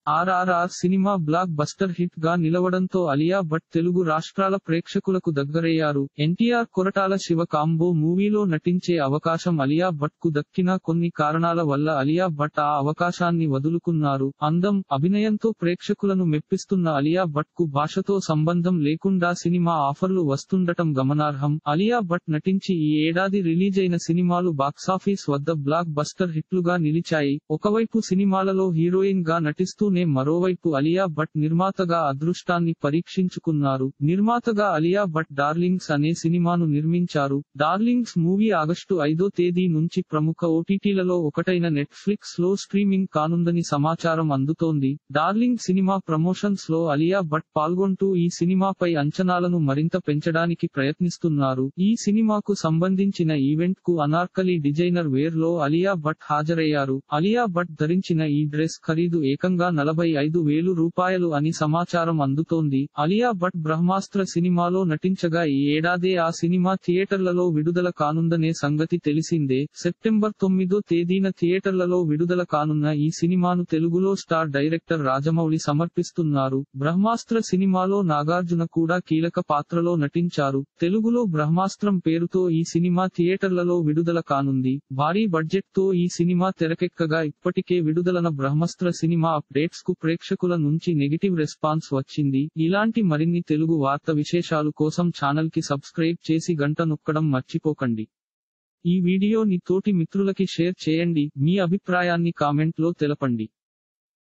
ఆర్ఆర్ఆర్ సినిమా blockbuster hit గా నిలవడంతో అలియా భట్ తెలుగు రాష్ట్రాల ప్రేక్షకులకు దగ్గరయ్యారు ఎన్టీఆర్ కొరటాల శివ కాంబో మూవీలో నటించే అవకాశం అలియా భట్ కు దక్కిన కొన్ని కారణాల వల్ల అలియా భట్ ఆ అవకాశాన్ని వదులుకున్నారు అందం అభినయంతో ప్రేక్షకులను మెప్పిస్తున్న అలియా భట్ కు భాషతో సంబంధం లేకుండా సినిమా ఆఫర్లు వస్తుండటం గమనార్హం అలియా భట్ నటించి ఈ ఏడాది రిలీజ్ అయిన సినిమాలు బాక్సాఫీస్ వద్ద బ్లాక్ బస్టర్ హిట్లుగా నిలిచాయి ఒకవైపు సినిమాలలో హీరోయిన్ గా నటిస్తూనే మరోవైపు అలియా భట్ నిర్మాతగా అదృష్టాన్ని పరీక్షించుకున్నారు నిర్మాతగా అలియా భట్ డార్లింగ్స్ అనే సినిమాను నిర్మించారు డార్లింగ్స్ మూవీ ఆగస్టు ఐదో తేదీ నుంచి ప్రముఖ ఓటీటీలలో ఒకటైన నెట్ఫ్లిక్స్ లో స్ట్రీమింగ్ కానుందని సమాచారం అందుతోంది డార్లింగ్ సినిమా ప్రమోషన్స్ లో అలియా భట్ పాల్గొంటూ ఈ సినిమాపై అంచనాలను మరింత పెంచడానికి ప్రయత్నిస్తున్నారు ఈ సినిమాకు సంబంధించిన ఈవెంట్ కు అనార్కలి డిజైనర్ వేర్ లో అలియా భట్ హాజరయ్యారు అలియా భట్ ధరించిన ఈ డ్రెస్ ఖరీదు ఏకంగా నలభై ఐదు వేలు రూపాయలు అని సమాచారం అందుతోంది అలియా భట్ బ్రహ్మాస్త్ర సినిమాలో నటించగా ఈ ఏడాదే ఆ సినిమా థియేటర్లలో విడుదల కానుందనే సంగతి తెలిసిందే సెప్టెంబర్ తొమ్మిదో తేదీన థియేటర్లలో విడుదల కానున్న ఈ సినిమాను తెలుగులో స్టార్ డైరెక్టర్ రాజమౌళి సమర్పిస్తున్నారు బ్రహ్మాస్త్ర సినిమాలో నాగార్జున కూడా కీలక పాత్రలో నటించారు తెలుగులో బ్రహ్మాస్త్రం పేరుతో ఈ సినిమా థియేటర్లలో విడుదల కానుంది భారీ బడ్జెట్ తో ఈ సినిమా తెరకెక్కగా ఇప్పటికే విడుదలన బ్రహ్మాస్త్ర సినిమా అప్డేట్స్ కు ప్రేక్షకుల నుంచి నెగిటివ్ రెస్పాన్స్ వచ్చింది ఇలాంటి మరిన్ని తెలుగు వార్త విశేషాలు కోసం ఛానల్ కి సబ్స్క్రైబ్ చేసి గంట నొక్కడం మర్చిపోకండి ఈ వీడియోని తోటి మిత్రులకి షేర్ చేయండి మీ అభిప్రాయాన్ని కామెంట్ లో తెలపండి